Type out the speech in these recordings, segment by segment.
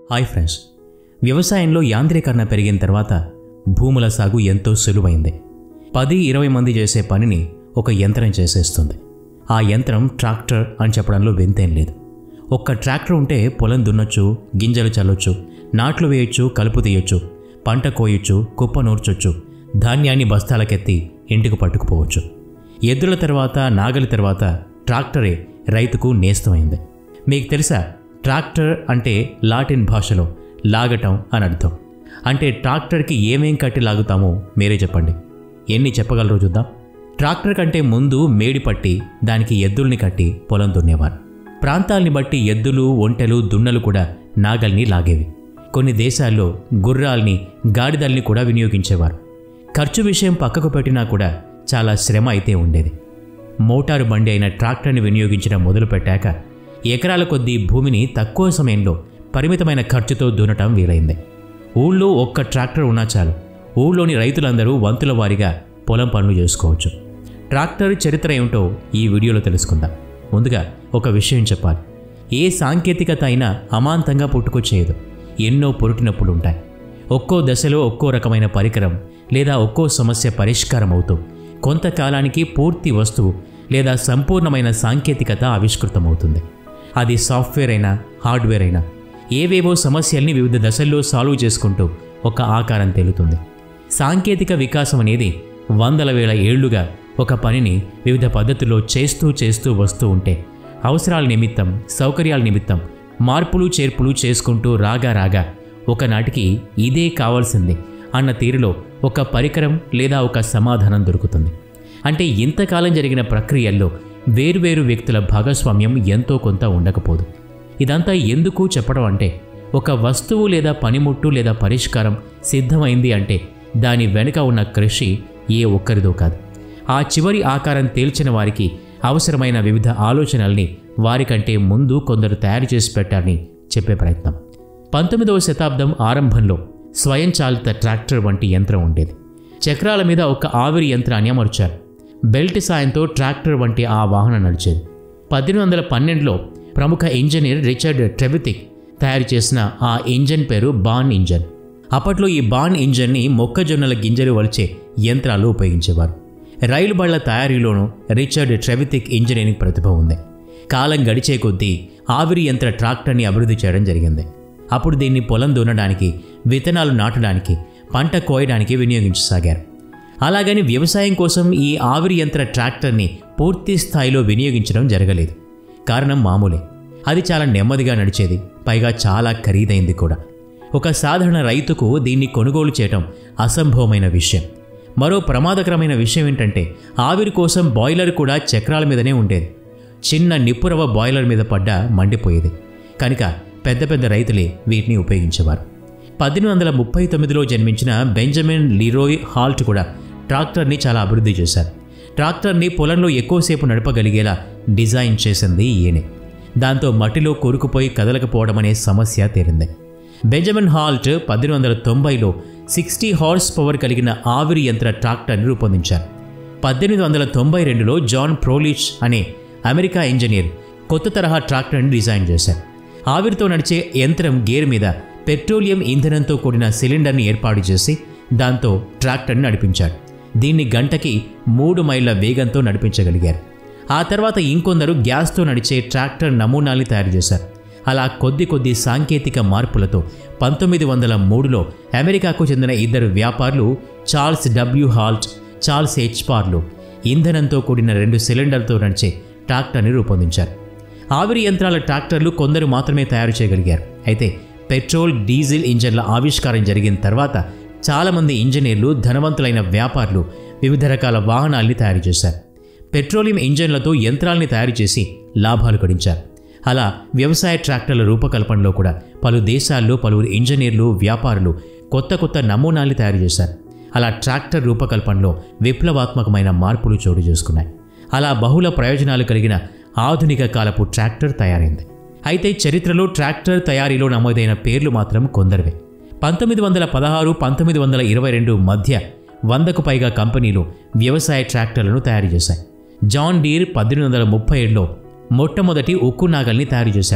hi friends వ్యవసాయంలో యాంత్రీకరణ పెరిగిన తర్వాత భూముల సాగు ఎంతో సులువైంది పది ఇరవై మంది చేసే పనిని ఒక యంత్రం చేసేస్తుంది ఆ యంత్రం ట్రాక్టర్ అని చెప్పడంలో వింతేం లేదు ఒక్క ట్రాక్టర్ ఉంటే పొలం దున్నొచ్చు గింజలు చల్లొచ్చు నాట్లు వేయొచ్చు కలుపు తీయొచ్చు పంట కోయొచ్చు కుప్ప నూర్చొచ్చు ధాన్యాన్ని బస్తాలకెత్తి ఇంటికి పట్టుకుపోవచ్చు ఎద్దుల తర్వాత నాగలి తర్వాత ట్రాక్టరే రైతుకు నేస్తమైంది మీకు తెలుసా ట్రాక్టర్ అంటే లాటిన్ భాషలో లాగటం అని అర్థం అంటే ట్రాక్టర్కి ఏమేం కట్టి లాగుతామో మీరే చెప్పండి ఎన్ని చెప్పగలరో చూద్దాం ట్రాక్టర్ కంటే ముందు మేడి పట్టి దానికి ఎద్దుల్ని కట్టి పొలం దున్నేవారు ప్రాంతాల్ని బట్టి ఎద్దులు ఒంటెలు దున్నలు కూడా నాగల్ని లాగేవి కొన్ని దేశాల్లో గుర్రాల్ని గాడిదల్ని కూడా వినియోగించేవారు ఖర్చు విషయం పక్కకు పెట్టినా కూడా చాలా శ్రమ అయితే ఉండేది మోటారు బండి అయిన ట్రాక్టర్ని వినియోగించడం మొదలుపెట్టాక ఎకరాల కొద్దీ భూమిని తక్కువ సమయంలో పరిమితమైన ఖర్చుతో దున్నటం వీలైంది ఊళ్ళో ఒక్క ట్రాక్టర్ ఉన్నా చాలు ఊళ్ళోని రైతులందరూ వంతుల వారీగా పొలం పనులు చేసుకోవచ్చు ట్రాక్టర్ చరిత్ర ఏమిటో ఈ వీడియోలో తెలుసుకుందాం ముందుగా ఒక విషయం చెప్పాలి ఏ సాంకేతికత అయినా అమాంతంగా పుట్టుకొచ్చేయదు ఎన్నో పొరుటినప్పుడు ఉంటాయి ఒక్కో దశలో ఒక్కో రకమైన పరికరం లేదా ఒక్కో సమస్య పరిష్కారం అవుతూ కొంతకాలానికి పూర్తి వస్తువు లేదా సంపూర్ణమైన సాంకేతికత ఆవిష్కృతమవుతుంది అది సాఫ్ట్వేర్ అయినా హార్డ్వేర్ అయినా ఏవేవో సమస్యల్ని వివిధ దశల్లో సాల్వ్ చేసుకుంటూ ఒక ఆకారం తేలుతుంది సాంకేతిక వికాసం అనేది వందల వేల ఏళ్లుగా ఒక పనిని వివిధ పద్ధతుల్లో చేస్తూ చేస్తూ వస్తూ ఉంటే అవసరాల నిమిత్తం సౌకర్యాల నిమిత్తం మార్పులు చేర్పులు చేసుకుంటూ రాగా రాగా ఒకనాటికి ఇదే కావాల్సింది అన్న తీరులో ఒక పరికరం లేదా ఒక సమాధానం దొరుకుతుంది అంటే ఇంతకాలం జరిగిన ప్రక్రియల్లో వేరువేరు వ్యక్తుల భాగస్వామ్యం ఎంతో కొంత ఉండకపోదు ఇదంతా ఎందుకు చెప్పడం అంటే ఒక వస్తువు లేదా పనిముట్టు లేదా పరిష్కారం సిద్ధమైంది అంటే దాని వెనుక ఉన్న కృషి ఏ ఒక్కరిదో కాదు ఆ చివరి ఆకారం తేల్చిన వారికి అవసరమైన వివిధ ఆలోచనల్ని వారికంటే ముందు కొందరు తయారు చేసి పెట్టాలని చెప్పే ప్రయత్నం పంతొమ్మిదవ శతాబ్దం ఆరంభంలో స్వయంచాలిత ట్రాక్టర్ వంటి యంత్రం ఉండేది చక్రాల మీద ఒక ఆవిరి యంత్రాన్ని అమర్చారు బెల్ట్ సాయంతో ట్రాక్టర్ వంటి ఆ వాహనం నడిచేది పద్దెనిమిది వందల పన్నెండులో ప్రముఖ ఇంజనీర్ రిచర్డ్ ట్రెవితిక్ తయారు చేసిన ఆ ఇంజన్ పేరు బాన్ ఇంజన్ అప్పట్లో ఈ బాన్ ఇంజన్ని మొక్కజొన్నల గింజలు వలిచే యంత్రాలు ఉపయోగించేవారు రైలు బళ్ల తయారీలోనూ రిచర్డ్ ట్రెవితిక్ ఇంజనీరింగ్ ప్రతిభ ఉంది కాలం గడిచే కొద్దీ ఆవిరి యంత్ర ట్రాక్టర్ని అభివృద్ధి చేయడం జరిగింది అప్పుడు దీన్ని పొలం దున్నడానికి విత్తనాలు నాటడానికి పంట కోయడానికి వినియోగించసాగారు అలాగని వ్యవసాయం కోసం ఈ ఆవిరి యంత్ర ట్రాక్టర్ని పూర్తి స్థాయిలో వినియోగించడం జరగలేదు కారణం మామూలే అది చాలా నెమ్మదిగా నడిచేది పైగా చాలా ఖరీదైంది కూడా ఒక సాధారణ రైతుకు దీన్ని కొనుగోలు చేయటం అసంభవమైన విషయం మరో ప్రమాదకరమైన విషయం ఏంటంటే ఆవిరి కోసం బాయిలర్ కూడా చక్రాల మీదనే ఉండేది చిన్న నిప్పురవ బాయిలర్ మీద పడ్డా మండిపోయేది కనుక పెద్ద పెద్ద రైతులే వీటిని ఉపయోగించేవారు పద్దెనిమిది వందల ముప్పై తొమ్మిదిలో జన్మించిన బెంజమిన్ లిరోయ్ హాల్ట్ కూడా ట్రాక్టర్ని చాలా అభివృద్ధి చేశారు ట్రాక్టర్ని పొలంలో ఎక్కువసేపు నడపగలిగేలా డిజైన్ చేసింది ఈయనే దాంతో మట్టిలో కొరుకుపోయి కదలకపోవడం అనే సమస్య తేలింది బెంజమిన్ హాల్ట్ పద్దెనిమిది వందల తొంభైలో సిక్స్టీ హార్స్ పవర్ కలిగిన ఆవిరి యంత్ర ట్రాక్టర్ని రూపొందించారు పద్దెనిమిది వందల తొంభై రెండులో జాన్ ప్రోలిచ్ అనే అమెరికా ఇంజనీర్ కొత్త తరహా ట్రాక్టర్ని డిజైన్ చేశారు ఆవిరితో నడిచే యంత్రం గేర్ మీద పెట్రోలియం ఇంధనంతో కూడిన సిలిండర్ని ఏర్పాటు చేసి దాంతో ట్రాక్టర్ని నడిపించాడు దీన్ని గంటకి మూడు మైళ్ళ వేగంతో నడిపించగలిగారు ఆ తర్వాత ఇంకొందరు గ్యాస్తో నడిచే ట్రాక్టర్ నమూనాల్ని తయారు చేశారు అలా కొద్ది కొద్ది సాంకేతిక మార్పులతో పంతొమ్మిది వందల మూడులో అమెరికాకు చెందిన ఇద్దరు వ్యాపారులు Charles W Hart Charles H Parr ఇంధనంతో కూడిన రెండు సిలిండర్తో నడిచే ట్రాక్టర్ని రూపొందించారు ఆవిరి యంత్రాల ట్రాక్టర్లు కొందరు మాత్రమే తయారు చేయగలిగారు అయితే పెట్రోల్ డీజిల్ ఇంజన్ల ఆవిష్కారం జరిగిన తర్వాత చాలామంది ఇంజనీర్లు ధనవంతులైన వ్యాపారులు వివిధ రకాల వాహనాల్ని తయారు చేశారు పెట్రోలియం ఇంజన్లతో యంత్రాల్ని తయారు చేసి లాభాలు గడించారు అలా వ్యవసాయ ట్రాక్టర్ల రూపకల్పనలో కూడా పలు దేశాల్లో పలువురు ఇంజనీర్లు వ్యాపారులు కొత్త కొత్త నమూనాల్ని తయారు చేశారు అలా ట్రాక్టర్ రూపకల్పనలో విప్లవాత్మకమైన మార్పులు చోటు చేసుకున్నాయి అలా బహుళ ప్రయోజనాలు కలిగిన ఆధునిక కాలపు ట్రాక్టర్ తయారైంది అయితే చరిత్రలో ట్రాక్టర్ తయారీలో నమోదైన పేర్లు మాత్రం కొందరివే పంతొమ్మిది వందల పదహారు పంతొమ్మిది వందల ఇరవై రెండు మధ్య వందకు పైగా కంపెనీలు వ్యవసాయ ట్రాక్టర్లను తయారు చేశాయి జాన్ డీర్ పద్దెనిమిది వందల ముప్పై ఏడులో మొట్టమొదటి ఉక్కు నాగల్ని తయారు చేశాడు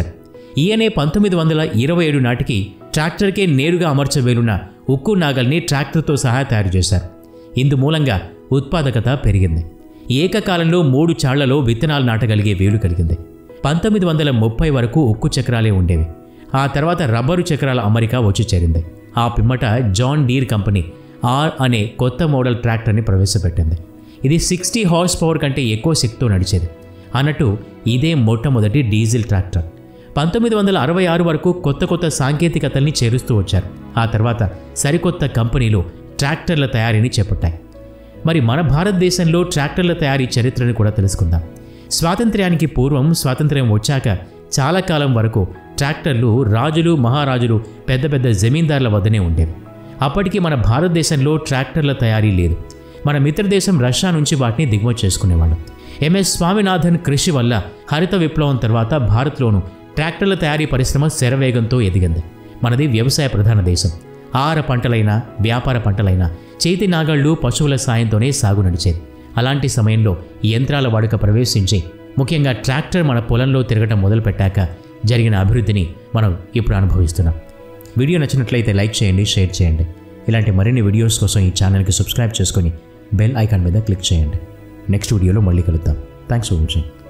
ఈయనే పంతొమ్మిది వందల ఇరవై ఏడు నాటికి ట్రాక్టర్కే నేరుగా అమర్చవేలున్న ఉక్కు నాగల్ని ట్రాక్టర్తో సహా తయారు చేశారు ఇందు మూలంగా ఉత్పాదకత పెరిగింది ఏకకాలంలో మూడు చాళ్లలో విత్తనాలు నాటగలిగే వేలు కలిగింది పంతొమ్మిది వందల ముప్పై వరకు ఉక్కు చక్రాలే ఉండేవి ఆ తర్వాత రబ్బరు చక్రాల అమరిక వచ్చి చేరింది ఆ పిమ్మట జాన్ డీర్ కంపెనీ ఆర్ అనే కొత్త మోడల్ ట్రాక్టర్ని ప్రవేశపెట్టింది ఇది సిక్స్టీ హార్స్ పవర్ కంటే ఎక్కువ శక్తితో నడిచేది అన్నట్టు ఇదే మొట్టమొదటి డీజిల్ ట్రాక్టర్ పంతొమ్మిది వందల అరవై ఆరు వరకు కొత్త కొత్త సాంకేతికతల్ని చేరుస్తూ వచ్చారు ఆ తర్వాత సరికొత్త కంపెనీలు ట్రాక్టర్ల తయారీని చేపట్టాయి మరి మన భారతదేశంలో ట్రాక్టర్ల తయారీ చరిత్రను కూడా తెలుసుకుందాం స్వాతంత్ర్యానికి పూర్వం స్వాతంత్ర్యం వచ్చాక చాలా కాలం వరకు ట్రాక్టర్లు రాజులు మహారాజులు పెద్ద పెద్ద జమీందారుల వద్దనే ఉండేవి అప్పటికి మన భారతదేశంలో ట్రాక్టర్ల తయారీ లేదు మన మిత్రదేశం రష్యా నుంచి వాటిని దిగుమతి చేసుకునేవాళ్ళం ఎంఎస్ స్వామినాథన్ కృషి వల్ల హరిత విప్లవం తర్వాత భారత్లోనూ ట్రాక్టర్ల తయారీ పరిశ్రమ శరవేగంతో ఎదిగింది మనది వ్యవసాయ ప్రధాన దేశం ఆహార పంటలైనా వ్యాపార పంటలైనా చేతి నాగళ్ళు పశువుల సాయంతోనే సాగు నడిచేది అలాంటి సమయంలో ఈ యంత్రాల వాడుక ప్రవేశించి ముఖ్యంగా ట్రాక్టర్ మన పొలంలో తిరగటం మొదలుపెట్టాక జరిగిన అభివృద్ధిని మనం ఇప్పుడు అనుభవిస్తున్నాం వీడియో నచ్చినట్లయితే లైక్ చేయండి షేర్ చేయండి ఇలాంటి మరిన్ని వీడియోస్ కోసం ఈ ఛానల్కి సబ్స్క్రైబ్ చేసుకొని బెల్ ఐకాన్ మీద క్లిక్ చేయండి నెక్స్ట్ వీడియోలో మళ్ళీ కలుద్దాం థ్యాంక్స్ ఫర్ వాచింగ్